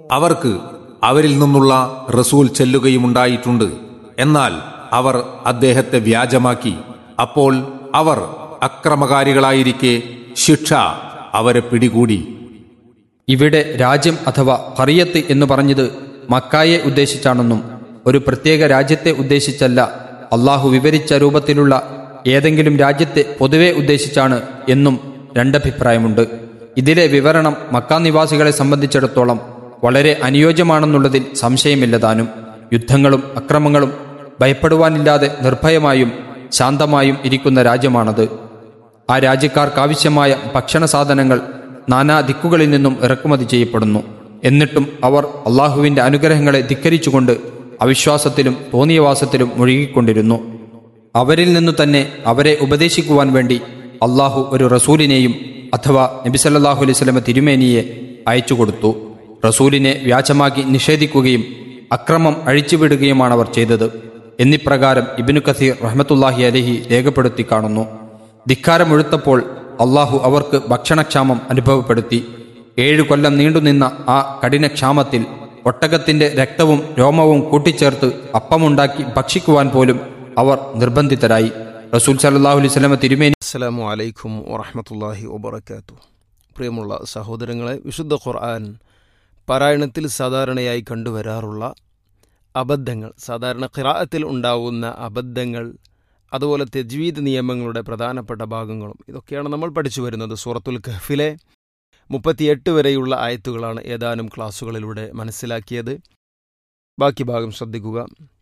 അവർക്ക് അവരിൽ നിന്നുള്ള റസൂൽ ചെല്ലുകയുമുണ്ടായിട്ടുണ്ട് എന്നാൽ അവർ അദ്ദേഹത്തെ വ്യാജമാക്കി അപ്പോൾ അവർ അക്രമകാരികളായിരിക്കെ ശിക്ഷ അവരെ പിടികൂടി ഇവിടെ രാജ്യം അഥവാ ഖറിയത്ത് എന്ന് പറഞ്ഞത് മക്കായെ ഉദ്ദേശിച്ചാണെന്നും ഒരു പ്രത്യേക രാജ്യത്തെ ഉദ്ദേശിച്ചല്ല അള്ളാഹു വിവരിച്ച രൂപത്തിലുള്ള ഏതെങ്കിലും രാജ്യത്തെ പൊതുവെ ഉദ്ദേശിച്ചാണ് എന്നും രണ്ടഭിപ്രായമുണ്ട് ഇതിലെ വിവരണം മക്കാ നിവാസികളെ സംബന്ധിച്ചിടത്തോളം വളരെ അനുയോജ്യമാണെന്നുള്ളതിൽ സംശയമില്ലതാനും യുദ്ധങ്ങളും അക്രമങ്ങളും ഭയപ്പെടുവാനില്ലാതെ നിർഭയമായും ശാന്തമായും ഇരിക്കുന്ന രാജ്യമാണത് ആ രാജ്യക്കാർക്കാവശ്യമായ ഭക്ഷണ സാധനങ്ങൾ നാനാ ദിക്കുകളിൽ നിന്നും ഇറക്കുമതി ചെയ്യപ്പെടുന്നു എന്നിട്ടും അവർ അള്ളാഹുവിന്റെ അനുഗ്രഹങ്ങളെ ധിക്കരിച്ചുകൊണ്ട് അവിശ്വാസത്തിലും തോന്നിയവാസത്തിലും മുഴുകിക്കൊണ്ടിരുന്നു അവരിൽ നിന്നു തന്നെ അവരെ ഉപദേശിക്കുവാൻ വേണ്ടി അള്ളാഹു ഒരു റസൂലിനെയും അഥവാ നബിസല്ലാഹു അലൈഹി സ്വലമ തിരുമേനിയെ അയച്ചുകൊടുത്തു റസൂലിനെ വ്യാജമാക്കി നിഷേധിക്കുകയും അക്രമം അഴിച്ചുവിടുകയുമാണ് അവർ ചെയ്തത് എന്നിപ്രകാരം ഇബിനു കസീർ റഹ്മത്തുല്ലാഹി അലഹി രേഖപ്പെടുത്തി കാണുന്നു ധിക്കാരമൊഴുത്തപ്പോൾ അള്ളാഹു അവർക്ക് ഭക്ഷണക്ഷാമം അനുഭവപ്പെടുത്തി ഏഴു കൊല്ലം നീണ്ടുനിന്ന ആ കഠിനക്ഷാമത്തിൽ ഒട്ടകത്തിന്റെ രക്തവും രോമവും കൂട്ടിച്ചേർത്ത് അപ്പമുണ്ടാക്കി ഭക്ഷിക്കുവാൻ പോലും അവർ നിർബന്ധിതരായി റസൂൽ സല്ലാഹു അലൈഹി സ്വലമ തിരുമേനി അസ്സലാമു അലൈക്കും വറഹമത്തല്ലാഹി വബർക്കാത്തു പ്രിയമുള്ള സഹോദരങ്ങളെ വിശുദ്ധ ഖുർആൻ പാരായണത്തിൽ സാധാരണയായി കണ്ടുവരാറുള്ള അബദ്ധങ്ങൾ സാധാരണ ഖിറാഅത്തിൽ ഉണ്ടാവുന്ന അബദ്ധങ്ങൾ അതുപോലെ തെജ്വീദ് നിയമങ്ങളുടെ പ്രധാനപ്പെട്ട ഭാഗങ്ങളും ഇതൊക്കെയാണ് നമ്മൾ പഠിച്ചു വരുന്നത് സൂറത്തുൽ കഹ്ഫിലെ മുപ്പത്തിയെട്ട് വരെയുള്ള ആയത്തുകളാണ് ഏതാനും ക്ലാസ്സുകളിലൂടെ മനസ്സിലാക്കിയത് ബാക്കി ഭാഗം ശ്രദ്ധിക്കുക